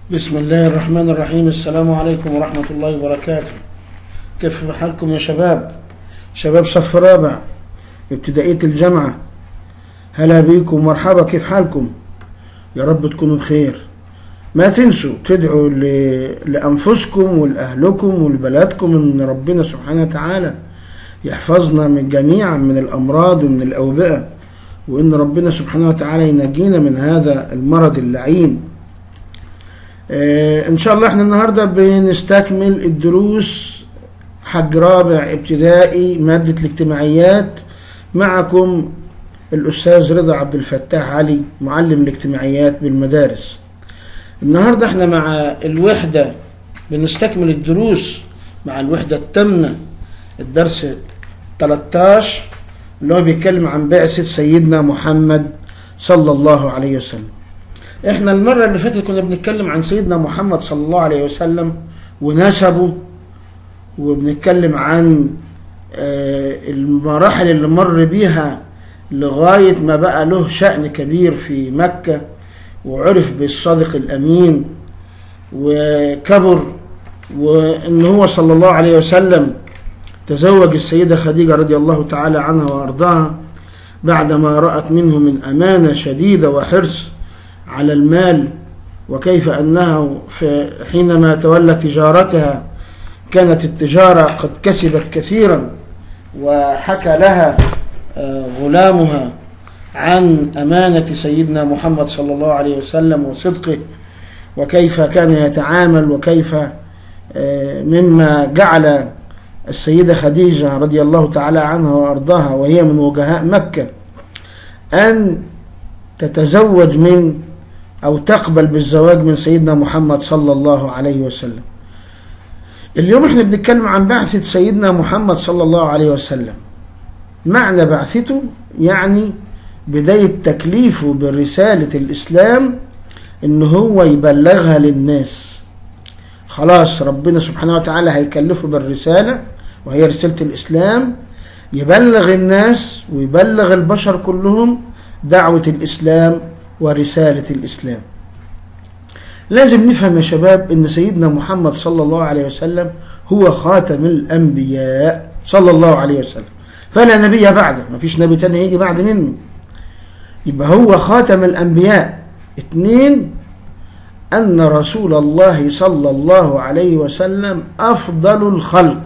بسم الله الرحمن الرحيم السلام عليكم ورحمة الله وبركاته كيف حالكم يا شباب شباب صف رابع ابتدائية الجامعة هلا بيكم مرحبا كيف حالكم يا رب تكونوا بخير ما تنسوا تدعوا ل- لأنفسكم ولأهلكم ولبلدكم إن ربنا سبحانه وتعالى يحفظنا من جميعا من الأمراض ومن الأوبئة وإن ربنا سبحانه وتعالى ينجينا من هذا المرض اللعين آه، ان شاء الله احنا النهارده بنستكمل الدروس حج رابع ابتدائي مادة الاجتماعيات معكم الأستاذ رضا عبد الفتاح علي معلم الاجتماعيات بالمدارس النهارده احنا مع الوحدة بنستكمل الدروس مع الوحدة الثامنة الدرس 13 اللي هو بيتكلم عن بعثة سيدنا محمد صلى الله عليه وسلم احنا المرة اللي فاتت كنا بنتكلم عن سيدنا محمد صلى الله عليه وسلم ونسبه وبنتكلم عن آه، المراحل اللي مر بيها لغاية ما بقى له شأن كبير في مكة وعرف بالصادق الأمين وكبر وإن هو صلى الله عليه وسلم تزوج السيدة خديجة رضي الله تعالى عنها وأرضاها بعدما رأت منه من أمانة شديدة وحرص على المال وكيف أنه في حينما تولى تجارتها كانت التجارة قد كسبت كثيرا وحكى لها آه، غلامها عن أمانة سيدنا محمد صلى الله عليه وسلم وصدقه وكيف كان يتعامل وكيف آه، مما جعل السيدة خديجة رضي الله تعالى عنها وأرضاها وهي من وجهاء مكة أن تتزوج من أو تقبل بالزواج من سيدنا محمد صلى الله عليه وسلم اليوم احنا بنتكلم عن بعثة سيدنا محمد صلى الله عليه وسلم معنى بعثته يعني بداية تكليفه برسالة الإسلام إن هو يبلغها للناس خلاص ربنا سبحانه وتعالى هيكلفه بالرسالة وهي رسالة الإسلام يبلغ الناس ويبلغ البشر كلهم دعوة الإسلام ورسالة الإسلام لازم نفهم يا شباب ان سيدنا محمد صلى الله عليه وسلم هو خاتم الانبياء صلى الله عليه وسلم فلا نبي بعده ما فيش نبي تاني هيجي بعد منه يبقى هو خاتم الانبياء اتنين ان رسول الله صلى الله عليه وسلم افضل الخلق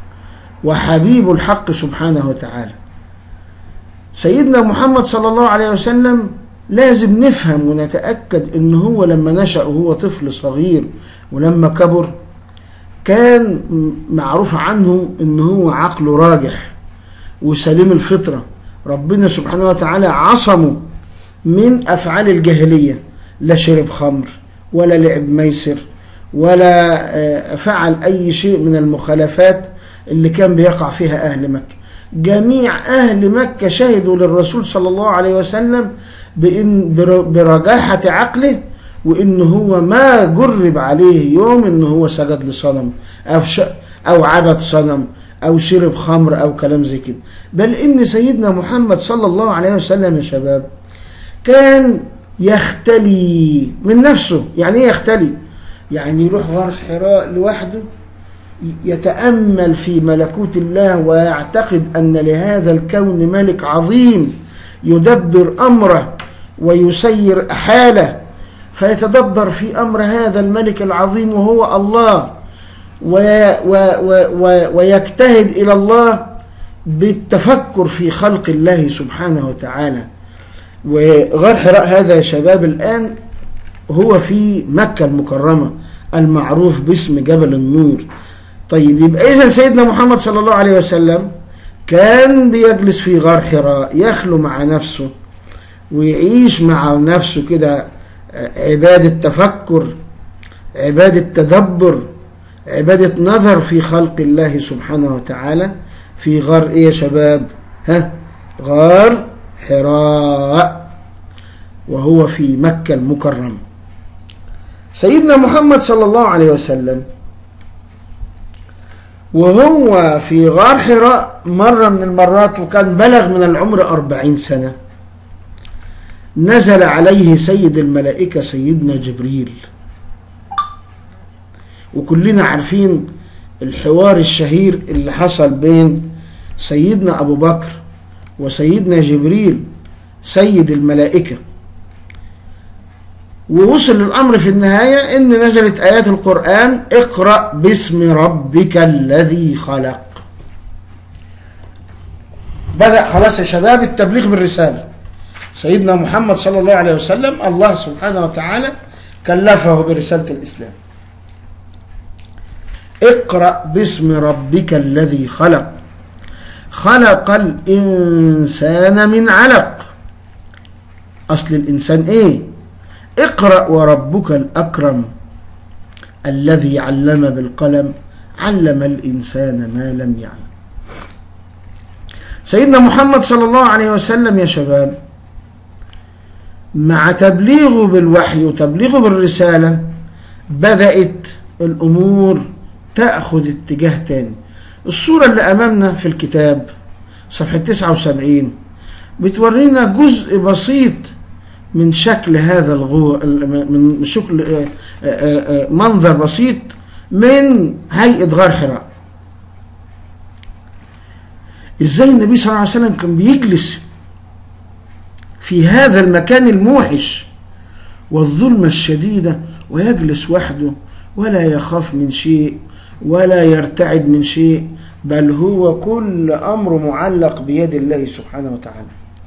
وحبيب الحق سبحانه وتعالى سيدنا محمد صلى الله عليه وسلم لازم نفهم ونتأكد ان هو لما نشأ وهو طفل صغير ولما كبر كان معروف عنه ان هو عقله راجح وسليم الفطرة ربنا سبحانه وتعالى عصمه من افعال الجاهلية لا شرب خمر ولا لعب ميسر ولا آه، فعل اي شيء من المخالفات اللي كان بيقع فيها اهل مكة جميع اهل مكة شهدوا للرسول صلى الله عليه وسلم بإن بر- برجاحة عقله وإن هو ما جرب عليه يوم إن هو سجد لصنم أو ش... أو عبد صنم أو شرب خمر أو كلام زي كده بل إن سيدنا محمد صلى الله عليه وسلم يا شباب كان يختلي من نفسه يعني ايه يختلي يعني يروح غار حراء لوحده يتأمل في ملكوت الله ويعتقد أن لهذا الكون ملك عظيم يدبر أمره ويسير حاله فيتدبر في أمر هذا الملك العظيم وهو الله وي و و و ويجتهد إلى الله بالتفكر في خلق الله سبحانه وتعالى وغار حراء هذا يا شباب الآن هو في مكة المكرمة المعروف باسم جبل النور طيب يبقى إذا سيدنا محمد صلى الله عليه وسلم كان بيجلس في غار حراء يخلو مع نفسه ويعيش مع نفسه كده عبادة تفكر عبادة تدبر عبادة نظر في خلق الله سبحانه وتعالى في غار ايه يا شباب ها غار حراء وهو في مكة المكرمة سيدنا محمد صلى الله عليه وسلم وهو في غار حراء مرة من المرات وكان بلغ من العمر أربعين سنة نزل عليه سيد الملائكة سيدنا جبريل وكلنا عارفين الحوار الشهير اللي حصل بين سيدنا أبو بكر وسيدنا جبريل سيد الملائكة ووصل الأمر في النهاية إن نزلت آيات القرآن اقرأ باسم ربك الذي خلق بدأ خلاص يا شباب التبليغ بالرسالة سيدنا محمد صلى الله عليه وسلم الله سبحانه وتعالى كلفه برسالة الإسلام اقرأ باسم ربك الذي خلق خلق الإنسان من علق أصل الإنسان إيه اقرأ وربك الأكرم الذي علم بالقلم علم الإنسان ما لم يعلم سيدنا محمد صلى الله عليه وسلم يا شباب مع تبليغه بالوحي وتبليغه بالرسالة بدأت الأمور تأخذ اتجاه تاني الصورة اللي أمامنا في الكتاب صفحة 79 بتورينا جزء بسيط من شكل هذا الغو من شكل منظر بسيط من هيئة غار حراء ازاي النبي صلى الله عليه وسلم كان بيجلس في هذا المكان الموحش والظلمة الشديدة ويجلس وحده ولا يخاف من شيء ولا يرتعد من شيء بل هو كل أمر معلق بيد الله سبحانه وتعالى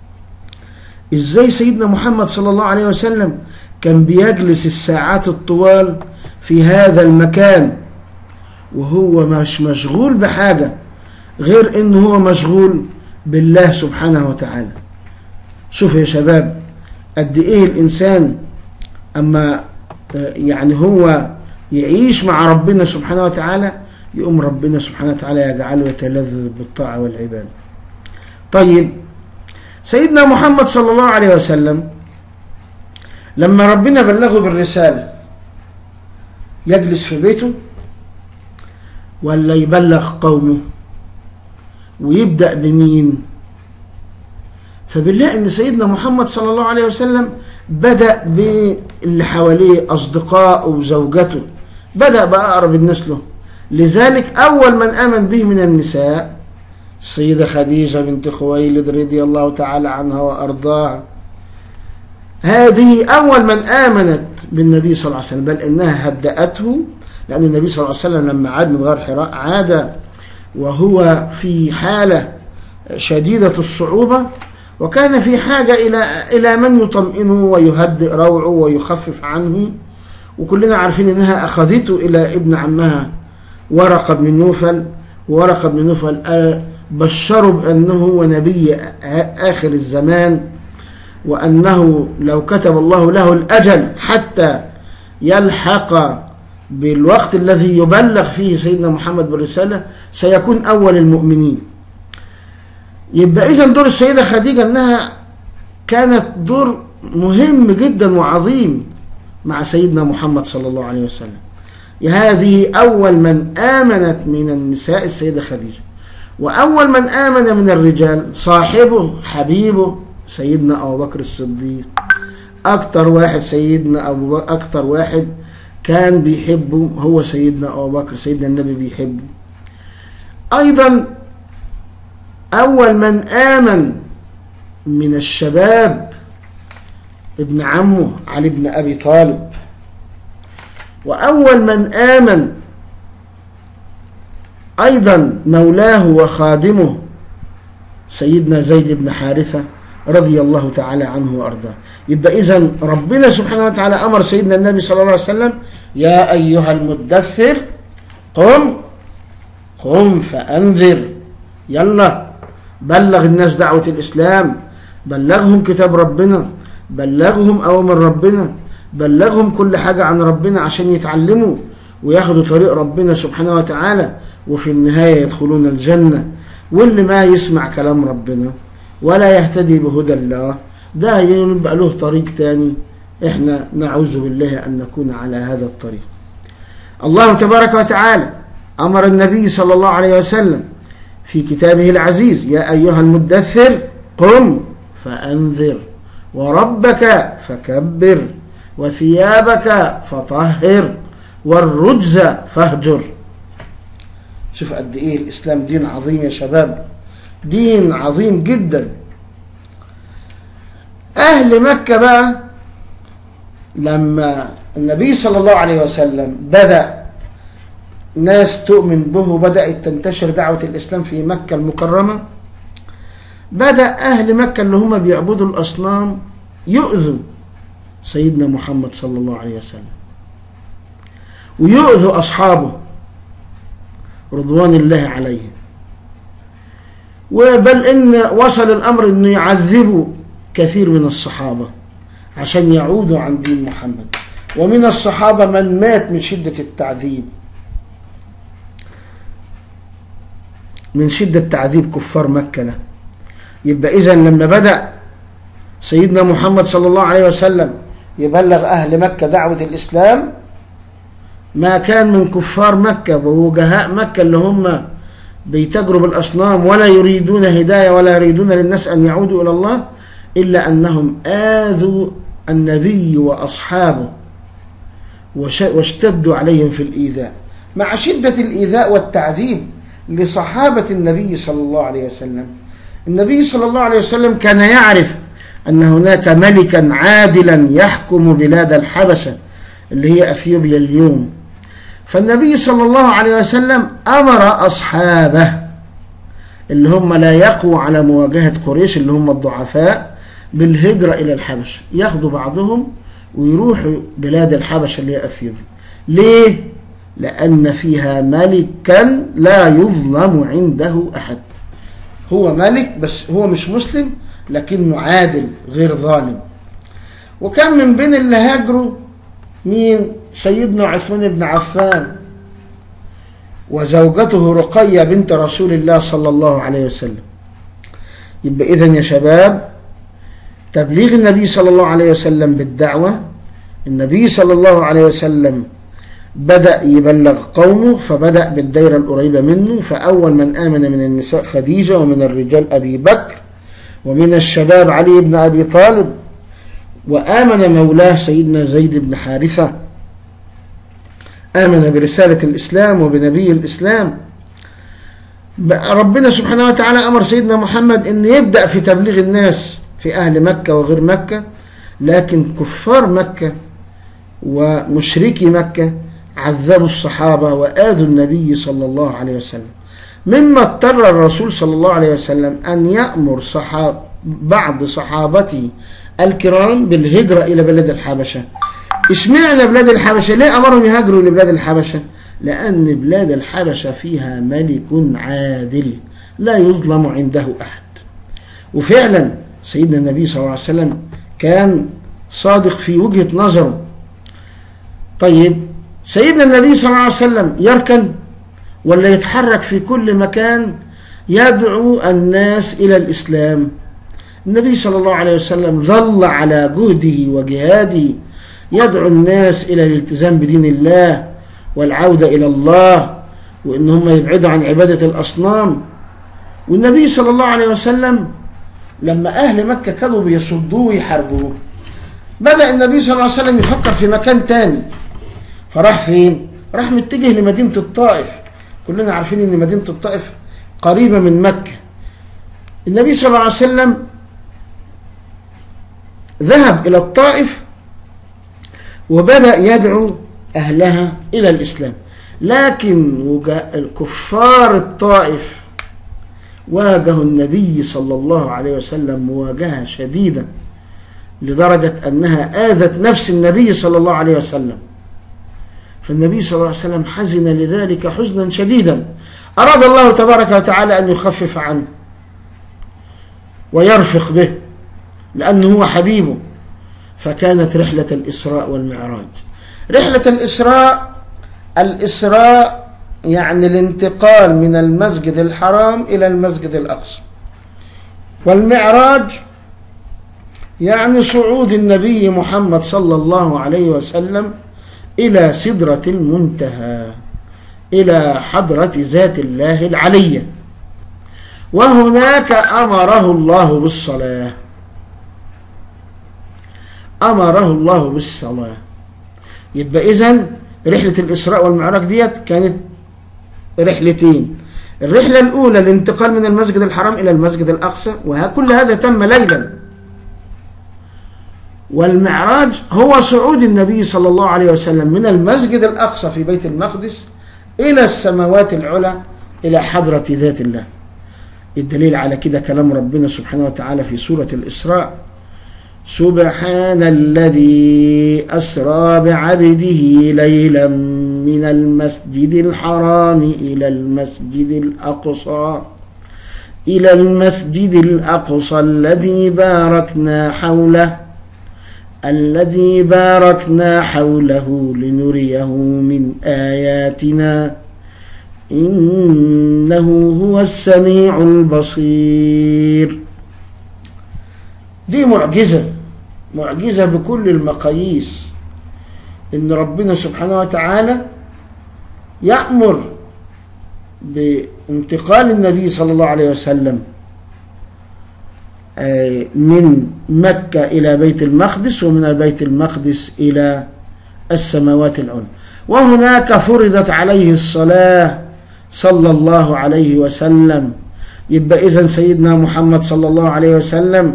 ازاي سيدنا محمد صلى الله عليه وسلم كان بيجلس الساعات الطوال في هذا المكان وهو مش مشغول بحاجة غير انه هو مشغول بالله سبحانه وتعالى شوف يا شباب قد ايه الانسان اما يعني هو يعيش مع ربنا سبحانه وتعالى يقوم ربنا سبحانه وتعالى يجعله يتلذذ بالطاعة والعبادة طيب سيدنا محمد صلى الله عليه وسلم لما ربنا بلغه بالرسالة يجلس في بيته ولا يبلغ قومه ويبدأ بمين فبنلاقي ان سيدنا محمد صلى الله عليه وسلم بدأ باللي حواليه أصدقائه وزوجته بدأ بأقرب الناس له لذلك أول من آمن به من النساء السيدة خديجة بنت خويلد رضي الله تعالى عنها وأرضاها هذه أول من آمنت بالنبي صلى الله عليه وسلم بل إنها هدأته لأن النبي صلى الله عليه وسلم لما عاد من غار حراء عاد وهو في حالة شديدة الصعوبة وكان في حاجة إلى إلى من يطمئنه ويهدئ روعه ويخفف عنه وكلنا عارفين إنها أخذته إلى ابن عمها ورقة بن نوفل ورقة بن نوفل بشروا بأنه هو نبي آخر الزمان وأنه لو كتب الله له الأجل حتى يلحق بالوقت الذي يبلغ فيه سيدنا محمد بالرسالة سيكون أول المؤمنين يبقى إذا دور السيدة خديجة أنها كانت دور مهم جدا وعظيم مع سيدنا محمد صلى الله عليه وسلم هذه أول من آمنت من النساء السيدة خديجة وأول من آمن من الرجال صاحبه حبيبه سيدنا أبو بكر الصديق أكتر واحد سيدنا أبو بكر أكتر واحد كان بيحبه هو سيدنا أبو بكر سيدنا النبي بيحبه أيضا أول من آمن من الشباب ابن عمه علي بن أبي طالب وأول من آمن أيضا مولاه وخادمه سيدنا زيد بن حارثة رضي الله تعالى عنه وأرضاه يبقى إذا ربنا سبحانه وتعالى أمر سيدنا النبي صلى الله عليه وسلم يا أيها المدثر قم قم فأنذر يلا بلغ الناس دعوة الإسلام بلغهم كتاب ربنا بلغهم أوامر ربنا بلغهم كل حاجة عن ربنا عشان يتعلموا وياخدوا طريق ربنا سبحانه وتعالى وفي النهاية يدخلون الجنة واللي ما يسمع كلام ربنا ولا يهتدي بهدى الله ده يبقى له طريق تاني احنا نعوذ بالله أن نكون على هذا الطريق الله تبارك وتعالى أمر النبي صلى الله عليه وسلم في كتابه العزيز يا أيها المدثر قم فأنذر وربك فكبر وثيابك فطهر والرجز فاهجر شوف قد ايه الاسلام دين عظيم يا شباب دين عظيم جدا اهل مكة بقى لما النبي صلى الله عليه وسلم بدأ ناس تؤمن به وبدأت تنتشر دعوة الإسلام في مكة المكرمة بدأ أهل مكة اللي هم بيعبدوا الأصنام يؤذوا سيدنا محمد صلى الله عليه وسلم ويؤذوا أصحابه رضوان الله عليهم وبل إن وصل الأمر أنه يعذبوا كثير من الصحابة عشان يعودوا عن دين محمد ومن الصحابة من مات من شدة التعذيب من شدة تعذيب كفار مكة له يبقى إذا لما بدأ سيدنا محمد صلى الله عليه وسلم يبلغ أهل مكة دعوة الإسلام ما كان من كفار مكة ووجهاء مكة اللي هم بيتجروا بالأصنام ولا يريدون هداية ولا يريدون للناس أن يعودوا إلى الله إلا أنهم آذوا النبي وأصحابه واشتدوا عليهم في الإيذاء مع شدة الإيذاء والتعذيب لصحابة النبي صلى الله عليه وسلم النبي صلى الله عليه وسلم كان يعرف أن هناك ملكا عادلا يحكم بلاد الحبشة اللي هي أثيوبيا اليوم فالنبي صلى الله عليه وسلم أمر أصحابه اللي هم لا يقووا على مواجهة قريش اللي هم الضعفاء بالهجرة إلى الحبشة ياخدوا بعضهم ويروحوا بلاد الحبشة اللي هي أثيوبيا ليه؟ لأن فيها ملكا لا يظلم عنده أحد هو ملك بس هو مش مسلم لكنه عادل غير ظالم وكان من بين اللي هاجروا مين سيدنا عثمان بن عفان وزوجته رقية بنت رسول الله صلى الله عليه وسلم يبقى إذن يا شباب تبليغ النبي صلى الله عليه وسلم بالدعوة النبي صلى الله عليه وسلم بدأ يبلغ قومه فبدأ بالدائرة القريبة منه فأول من آمن من النساء خديجة ومن الرجال أبي بكر ومن الشباب علي بن أبي طالب وآمن مولاه سيدنا زيد بن حارثة آمن برسالة الإسلام وبنبي الإسلام ربنا سبحانه وتعالى أمر سيدنا محمد أن يبدأ في تبليغ الناس في أهل مكة وغير مكة لكن كفار مكة ومشركي مكة عذبوا الصحابة وآذوا النبي صلى الله عليه وسلم مما اضطر الرسول صلى الله عليه وسلم أن يأمر صحاب بعض صحابته الكرام بالهجرة إلى بلاد الحبشة اشمعنى بلاد الحبشة ليه أمرهم يهاجروا لبلاد الحبشة لأن بلاد الحبشة فيها ملك عادل لا يظلم عنده أحد وفعلا سيدنا النبي صلى الله عليه وسلم كان صادق في وجهة نظره طيب سيدنا النبي صلى الله عليه وسلم يركن ولا يتحرك في كل مكان يدعو الناس إلى الإسلام النبي صلى الله عليه وسلم ظل على جهده وجهاده يدعو الناس إلى الالتزام بدين الله والعودة إلى الله وإن هم يبعدوا عن عبادة الأصنام والنبي صلى الله عليه وسلم لما أهل مكة كانوا بيصدوه ويحاربوه بدأ النبي صلى الله عليه وسلم يفكر في مكان تاني فراح فين؟ راح متجه لمدينة الطائف كلنا عارفين ان مدينة الطائف قريبة من مكة النبي صلى الله عليه وسلم ذهب إلى الطائف وبدأ يدعو أهلها إلى الإسلام لكن كفار الطائف واجهوا النبي صلى الله عليه وسلم مواجهة شديدة لدرجة أنها آذت نفس النبي صلى الله عليه وسلم فالنبي صلى الله عليه وسلم حزن لذلك حزنا شديدا أراد الله تبارك وتعالى أن يخفف عنه ويرفق به لأنه هو حبيبه فكانت رحلة الإسراء والمعراج رحلة الإسراء الإسراء يعني الانتقال من المسجد الحرام إلى المسجد الأقصى والمعراج يعني صعود النبي محمد صلى الله عليه وسلم إلى سدرة المنتهى إلى حضرة ذات الله العلية وهناك أمره الله بالصلاة أمره الله بالصلاة يبقى إذن رحلة الإسراء والمعراج ديت كانت رحلتين الرحلة الأولى الانتقال من المسجد الحرام إلى المسجد الأقصى وكل هذا تم ليلا والمعراج هو صعود النبي صلى الله عليه وسلم من المسجد الأقصى في بيت المقدس إلى السماوات العلى إلى حضرة ذات الله الدليل على كده كلام ربنا سبحانه وتعالى في سورة الإسراء سبحان الذي أسرى بعبده ليلا من المسجد الحرام إلى المسجد الأقصى إلى المسجد الأقصى الذي باركنا حوله الذي باركنا حوله لنريه من آياتنا إنه هو السميع البصير دي معجزة معجزة بكل المقاييس إن ربنا سبحانه وتعالى يأمر بانتقال النبي صلى الله عليه وسلم من مكة إلى بيت المقدس ومن بيت المقدس إلى السماوات العلى وهناك فرضت عليه الصلاة صلى الله عليه وسلم يبقى إذن سيدنا محمد صلى الله عليه وسلم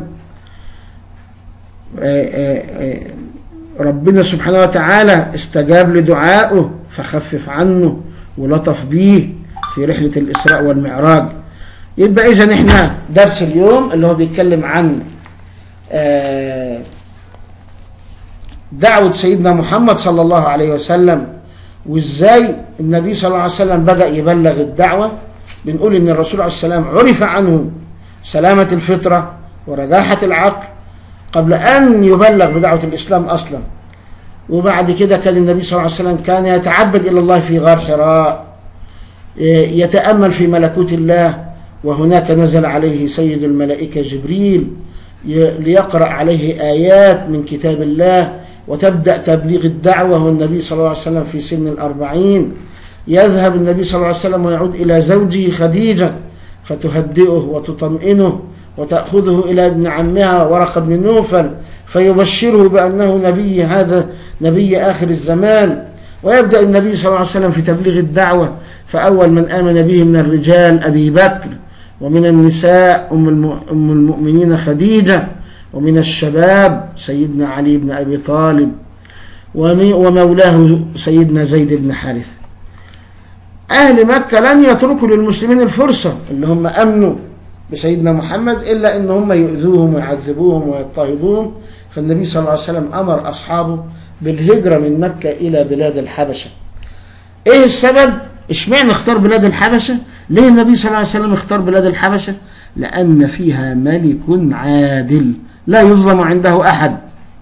ربنا سبحانه وتعالى استجاب لدعائه فخفف عنه ولطف بيه في رحلة الإسراء والمعراج يبقى إذا إحنا درس اليوم اللي هو بيتكلم عن دعوة سيدنا محمد صلى الله عليه وسلم وإزاي النبي صلى الله عليه وسلم بدأ يبلغ الدعوة بنقول إن الرسول عليه السلام عرف عنه سلامة الفطرة ورجاحة العقل قبل أن يبلغ بدعوة الإسلام أصلا وبعد كده كان النبي صلى الله عليه وسلم كان يتعبد إلى الله في غار حراء يتأمل في ملكوت الله وهناك نزل عليه سيد الملائكة جبريل ليقرأ عليه آيات من كتاب الله وتبدأ تبليغ الدعوة والنبي صلى الله عليه وسلم في سن الأربعين يذهب النبي صلى الله عليه وسلم ويعود إلى زوجه خديجة فتهدئه وتطمئنه وتأخذه إلى ابن عمها ورقة بن نوفل فيبشره بأنه نبي هذا نبي آخر الزمان ويبدأ النبي صلى الله عليه وسلم في تبليغ الدعوة فأول من آمن به من الرجال أبي بكر ومن النساء أم المؤمنين خديجة ومن الشباب سيدنا علي بن أبي طالب ومولاه سيدنا زيد بن حارثة أهل مكة لم يتركوا للمسلمين الفرصة اللي هم أمنوا بسيدنا محمد إلا أن هم يؤذوهم ويعذبوهم ويضطهدوهم فالنبي صلى الله عليه وسلم أمر أصحابه بالهجرة من مكة إلى بلاد الحبشة إيه السبب؟ اشمعنى اختار بلاد الحبشة؟ ليه النبي صلى الله عليه وسلم اختار بلاد الحبشة؟ لأن فيها ملك عادل لا يظلم عنده أحد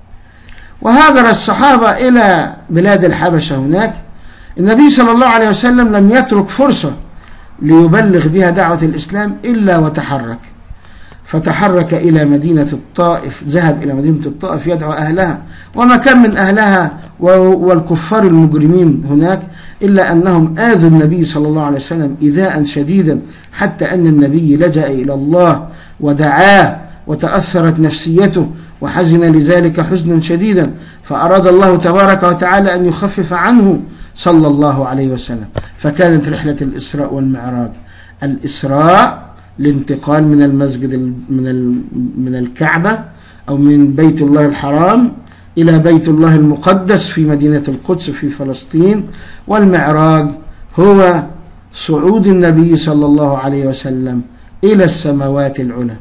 وهاجر الصحابة إلى بلاد الحبشة هناك النبي صلى الله عليه وسلم لم يترك فرصة ليبلغ بها دعوة الإسلام إلا وتحرك فتحرك إلى مدينة الطائف ذهب إلى مدينة الطائف يدعو أهلها وما كان من أهلها والكفار المجرمين هناك إلا أنهم آذوا النبي صلى الله عليه وسلم إذاء شديدا حتى أن النبي لجأ إلى الله ودعاه وتأثرت نفسيته وحزن لذلك حزنا شديدا فأراد الله تبارك وتعالى أن يخفف عنه صلى الله عليه وسلم فكانت رحلة الإسراء والمعراج الإسراء الانتقال من المسجد من من الكعبة أو من بيت الله الحرام إلى بيت الله المقدس في مدينة القدس في فلسطين والمعراج هو صعود النبي صلى الله عليه وسلم إلى السماوات العلى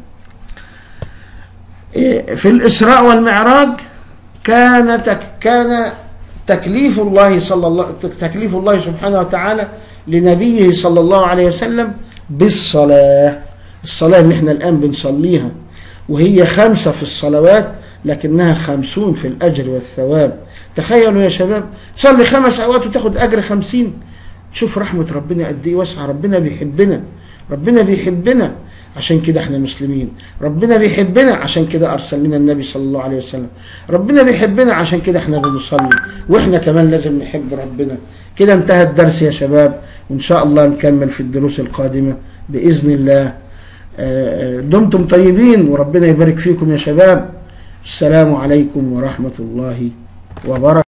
في الإسراء والمعراج كان تك كان تكليف الله صلى الله تكليف الله سبحانه وتعالى لنبيه صلى الله عليه وسلم بالصلاة الصلاة اللي احنا الآن بنصليها وهي خمسة في الصلوات لكنها خمسون في الأجر والثواب تخيلوا يا شباب صلي خمس أوقات وتاخد أجر خمسين شوف رحمة ربنا قد إيه واسعة ربنا بيحبنا ربنا بيحبنا عشان كده احنا مسلمين ربنا بيحبنا عشان كده ارسل لنا النبي صلى الله عليه وسلم ربنا بيحبنا عشان كده احنا بنصلي واحنا كمان لازم نحب ربنا كده انتهى الدرس يا شباب وان شاء الله نكمل في الدروس القادمة باذن الله دمتم طيبين وربنا يبارك فيكم يا شباب السلام عليكم ورحمة الله وبركاته